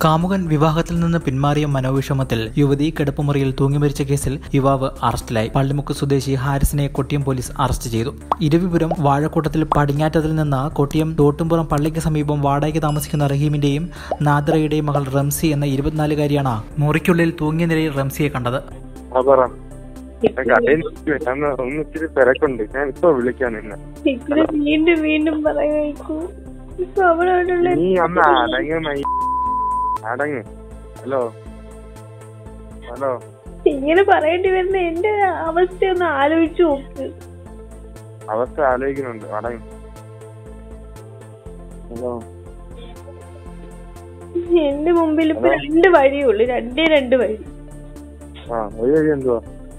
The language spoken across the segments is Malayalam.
കാമുകൻ വിവാഹത്തിൽ നിന്ന് പിന്മാറിയ മനോവിഷമത്തിൽ യുവതി കിടപ്പുമുറിയിൽ തൂങ്ങിമരിച്ച കേസിൽ യുവാവ് അറസ്റ്റിലായി പള്ളിമുക്ക് സ്വദേശി ഹാരിസിനെ കൊട്ടിയം പോലീസ് അറസ്റ്റ് ചെയ്തു ഇരവിപുരം വാഴക്കൂട്ടത്തിൽ പടിഞ്ഞാറ്റത്തിൽ നിന്ന് കൊട്ടിയം തോട്ടുംപുറം പള്ളിക്ക് സമീപം വാടകയ്ക്ക് താമസിക്കുന്ന റഹീമിന്റെയും നാദ്രയുടെയും മകൾ റംസി എന്ന ഇരുപത്തിനാലുകാരിയാണ് മുറിക്കുള്ളിൽ തൂങ്ങിയ നിലയിൽ റംസിയെ കണ്ടത് ആ പറ ഞാൻ കടയിൽ നിൽക്കുവാ. ഞാൻ ഒന്ന് ഒന്ന് ഇച്ചിരി തിരക്കുണ്ട് ഞാൻ ഇപ്പൊ വിളിക്കാം നിന്നെ ഇങ്ങനെ വീണ്ടും വീണ്ടും പറയായിക്കൂ ഇപ്പൊ അവളോടുള്ള നീ അന്ന് അടങ്ങ് മൈ അടങ്ങ് ഹലോ ഹലോ ഇങ്ങനെ പറയേണ്ടി വരുന്ന എന്റെ അവസ്ഥ ഒന്ന് ആലോചിച്ചു നോക്ക് അവസ്ഥ ആലോചിക്കുന്നുണ്ട് അടങ്ങ് ഹലോ എന്റെ മുമ്പിൽ ഇപ്പൊ ഹലോ? രണ്ട് വഴിയേ ഉള്ളു രണ്ടേ രണ്ട് വഴി ആ ഒരു വഴി എന്തുവാ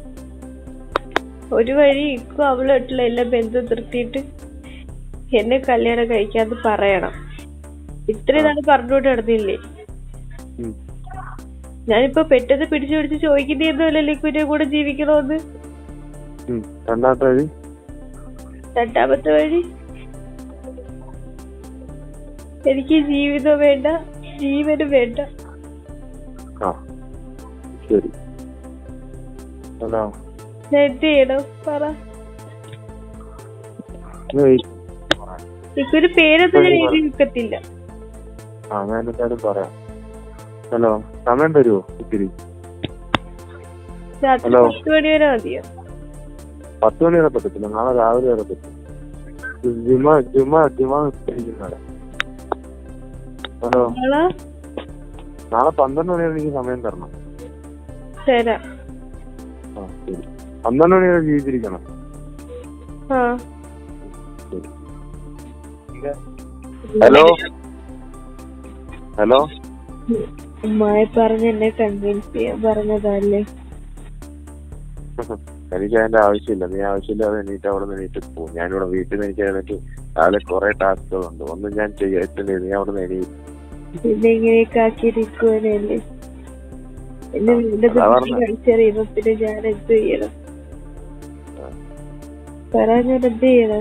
ഒരു വഴി ഇക്കും അവളായിട്ടുള്ള എല്ലാ ബന്ധം നിർത്തിയിട്ട് എന്നെ കല്യാണം കഴിക്കാന്ന് പറയണം ഇത്രയും നാൾ പറഞ്ഞുകൊണ്ട് നടന്നില്ലേ ഉം. ഞാനിപ്പോ പെട്ടെന്ന് പിടിച്ചു പിടിച്ച് ചോദിക്കുന്നതൊന്നുമല്ല ലിക്വിന്റെ കൂടെ ജീവിക്കണോന്ന് ഉം. രണ്ടാമത്തെ വഴി രണ്ടാമത്തെ വഴി എനിക്ക് ജീവിതം വേണ്ട ജീവനും വേണ്ട ആ ശരി ഹലോ ഞാൻ എന്ത് ചെയ്യണം പറ ഒന്ന് wait. എനിക്കൊരു പേരൊന്നും ഞാൻ എഴുതി വെക്കത്തില്ല ആ ഞാൻ എന്തായാലും പറയാം ഹലോ സമയം തരുമോ ഇത്തിരി രാത്രി ഹലോ. പത്ത് മണി വരെ മതിയോ പത്ത് മണി വരെ പറ്റത്തില്ല നാളെ രാവിലെ വരെ പറ്റും ജുമ ജുമ ജുമ നിസ്കരിക്കുന്നവിടെ ഹലോ നാളെ നാളെ പന്ത്രണ്ട് മണി വരെ എനിക്ക് സമയം തരണം തരാം ആ ശരി പന്ത്രണ്ട് മണി വരെ ജീവിച്ചിരിക്കണം ആ ശരി ഹലോ ഹലോ ഉമ്മായ പറഞ്ഞ് എന്നെ കൺവിൻസ് ചെയ്യാൻ പറഞ്ഞതല്ലേ എനിക്ക് അതിന്റെ ആവശ്യമില്ല നീ ആവശ്യമില്ലാതെ എണീറ്റ് അവിടെ നിന്ന് എണീറ്റ് പോകും ഞാനിവിടെ വീട്ടിൽ നിന്ന് എനിക്ക് എന്നിട്ട് രാവിലെ കുറെ ടാസ്കുകളുണ്ട് ഒന്നും ഞാൻ ചെയ്യത്തില്ല നീ അവിടെ നിന്ന് എണീറ്റ് പിന്നെ ഇങ്ങനെയൊക്കെ ആക്കിയിരിക്കുവാനല്ലേ എന്നെ വീണ്ടും അതാ പറഞ്ഞെ. കഴിച്ചറിയുമ്പോ പിന്നെ ഞാൻ എന്ത് ചെയ്യണം പറ ഞാൻ എന്ത് ചെയ്യണം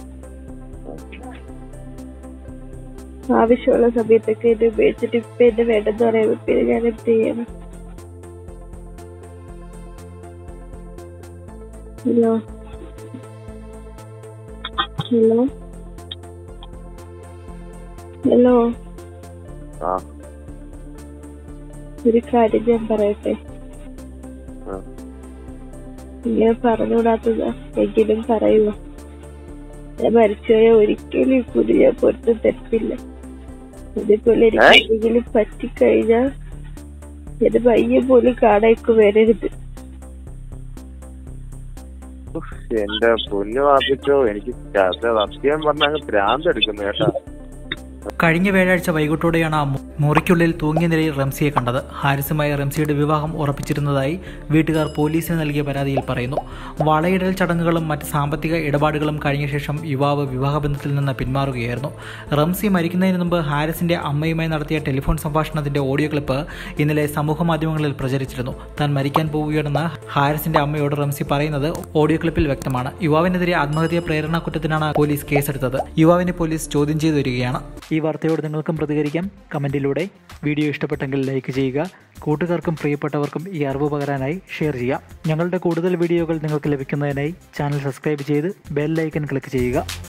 ആവശ്യമുള്ള സമയത്തൊക്കെ എന്നെ ഉപയോഗിച്ചിട്ട് ഇപ്പൊ എന്നെ വേണ്ടെന്ന് പറയുമ്പോ പിന്നെ ഞാൻ എന്ത് ചെയ്യണം ഹലോ ഹലോ ഹലോ ആ ഒരു കാര്യം ഞാൻ പറയട്ടെ ആ. ഇങ്ങനെ പറഞ്ഞുകൂടാത്തതാ എങ്കിലും പറയുക ഞാൻ മരിച്ചുപോയ ഒരിക്കലും ഈ കുടി ഞാൻ പുറത്ത് തെറ്റില്ല അതേപോലെ എനിക്ക് ഏ? എന്തെങ്കിലും പറ്റിക്കഴിഞ്ഞാൽ എന്റെ പയ്യെ പോലും കാണാക്ക് വരരുത് ഉഫ്, എന്റെ പൊന്നു വാപ്പിച്ചോ എനിക്ക് സത്യം പറഞ്ഞ അങ്ങ് ഭ്രാന്ത് എടുക്കുന്നു കേട്ടാ കഴിഞ്ഞ വ്യാഴാഴ്ച വൈകിട്ടോടെയാണ് ആ മു- മുറിക്കുള്ളിൽ തൂങ്ങിയ നിലയിൽ റംസിയെ കണ്ടത് ഹാരിസുമായി റംസിയുടെ വിവാഹം ഉറപ്പിച്ചിരുന്നതായി വീട്ടുകാർ പോലീസിന് നൽകിയ പരാതിയിൽ പറയുന്നു വളയിടൽ ചടങ്ങുകളും മറ്റ് സാമ്പത്തിക ഇടപാടുകളും കഴിഞ്ഞ ശേഷം യുവാവ് വിവാഹബന്ധത്തിൽ നിന്ന് പിന്മാറുകയായിരുന്നു റംസി മരിക്കുന്നതിന് മുമ്പ് ഹാരിസിന്റെ അമ്മയുമായി നടത്തിയ ടെലിഫോൺ സംഭാഷണത്തിന്റെ ഓഡിയോ ക്ലിപ്പ് ഇന്നലെ സമൂഹ മാധ്യമങ്ങളിൽ പ്രചരിച്ചിരുന്നു താൻ മരിക്കാൻ പോവുകയാണെന്ന് ഹാരിസിന്റെ അമ്മയോട് റംസി പറയുന്നത് ഓഡിയോ ക്ലിപ്പിൽ വ്യക്തമാണ് യുവാവിനെതിരെ ആത്മഹത്യാ പ്രേരണ കുറ്റത്തിനാണ് പോലീസ് കേസെടുത്തത് യുവാവിനെ പോലീസ് ചോദ്യം ചെയ്തു വരികയാണ് ഈ വാർത്തയോട് നിങ്ങൾക്കും പ്രതികരിക്കാം കമന്റിലൂടെ വീഡിയോ ഇഷ്ടപ്പെട്ടെങ്കിൽ ലൈക്ക് ചെയ്യുക കൂട്ടുകാർക്കും പ്രിയപ്പെട്ടവർക്കും ഈ അറിവ് പകരാനായി ഷെയർ ചെയ്യാം ഞങ്ങളുടെ കൂടുതൽ വീഡിയോകൾ നിങ്ങൾക്ക് ലഭിക്കുന്നതിനായി ചാനൽ സബ്സ്ക്രൈബ് ചെയ്ത് ബെൽ ഐക്കൺ ക്ലിക്ക് ചെയ്യുക